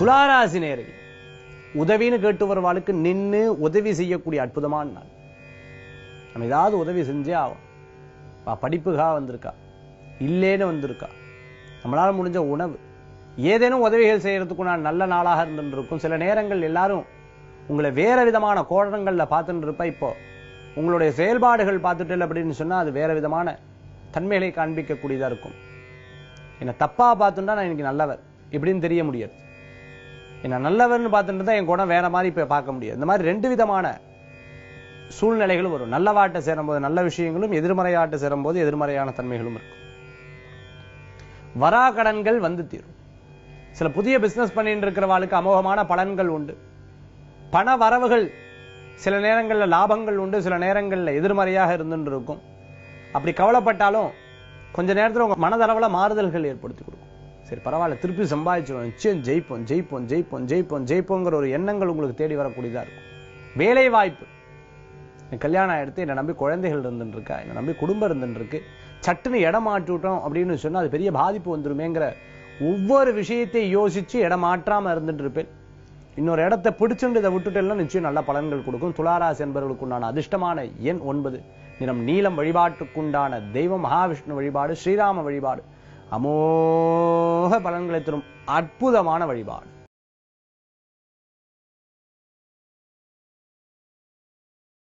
துளாராசி நேர்கள் உதவின்னு கேட்டு வருவாளுக்கு நின்னு உதவி செய்யக்கூடிய அற்புதமான நாள் நம்ம ஏதாவது உதவி செஞ்சே ஆகும் அவ படிப்புக்காக வந்திருக்கா இல்லேன்னு வந்திருக்கா நம்மளால முடிஞ்ச உணவு ஏதேனும் உதவிகள் செய்யறதுக்கு நான் நல்ல நாளாக இருந்துருக்கும் சில நேரங்கள் எல்லாரும் உங்களை வேற விதமான கோணங்கள்ல பார்த்துட்டு இருப்ப இப்போ உங்களுடைய செயல்பாடுகள் பார்த்துட்டு அப்படின்னு சொன்னா அது வேற விதமான தன்மைகளை காண்பிக்கக்கூடியதா இருக்கும் என்ன தப்பா பார்த்துட்டா நான் இன்னைக்கு நல்லவர் இப்படின்னு தெரிய முடியாது என்ன நல்லவர்னு பார்த்துட்டு தான் என் குணம் வேற மாதிரி இப்ப பார்க்க முடியாது இந்த மாதிரி ரெண்டு விதமான சூழ்நிலைகளும் வரும் நல்லவாட்டை சேரும்போது நல்ல விஷயங்களும் எதிர்மறையாட்டை சேரும்போது எதிர்மறையான தன்மைகளும் இருக்கும் வரா கடன்கள் வந்து தீரும் சில புதிய பிசினஸ் பண்ணிட்டு இருக்கிறவாளுக்கு அமோகமான பலன்கள் உண்டு பண வரவுகள் சில நேரங்கள்ல லாபங்கள் உண்டு சில நேரங்கள்ல எதிர்மறையாக இருந்துட்டு இருக்கும் அப்படி கவலைப்பட்டாலும் கொஞ்ச நேரத்துல உங்க மனதளவுல மாறுதல்கள் ஏற்படுத்தி கொடுக்கும் சரி பரவாயில்ல திருப்பி சம்பாதிச்சிடும் நிச்சயம் ஜெயிப்போம் ஜெயிப்போம் ஜெயிப்போம் ஜெயிப்போம் ஜெயிப்போங்கிற ஒரு எண்ணங்கள் உங்களுக்கு தேடி வரக்கூடியதா இருக்கும் வேலை வாய்ப்பு எனக்கு கல்யாணம் எடுத்து என்னை நம்பி குழந்தைகள் இருந்துட்டு இருக்கா என்னை நம்பி குடும்பம் இருந்துட்டு இருக்கு சட்டுன்னு இடம் மாற்றி விட்டோம் அப்படின்னு சொன்னா அது பெரிய பாதிப்பு வந்துருமேங்கிற ஒவ்வொரு விஷயத்தை யோசிச்சு இடம் மாற்றாம இருந்துட்டு இருப்பேன் இன்னொரு இடத்தை பிடிச்சுட்டு இதை விட்டுட்டேன்னா நிச்சயம் நல்ல பலன்கள் கொடுக்கும் துளாராசி என்பவர்களுக்கு உண்டான அதிர்ஷ்டமான எண் ஒன்பது நிறம் நீலம் வழிபாட்டுக்குண்டான தெய்வம் மகாவிஷ்ணு வழிபாடு ஸ்ரீராம வழிபாடு அமோக பலன்களை தரும் அற்புதமான வழிபாடு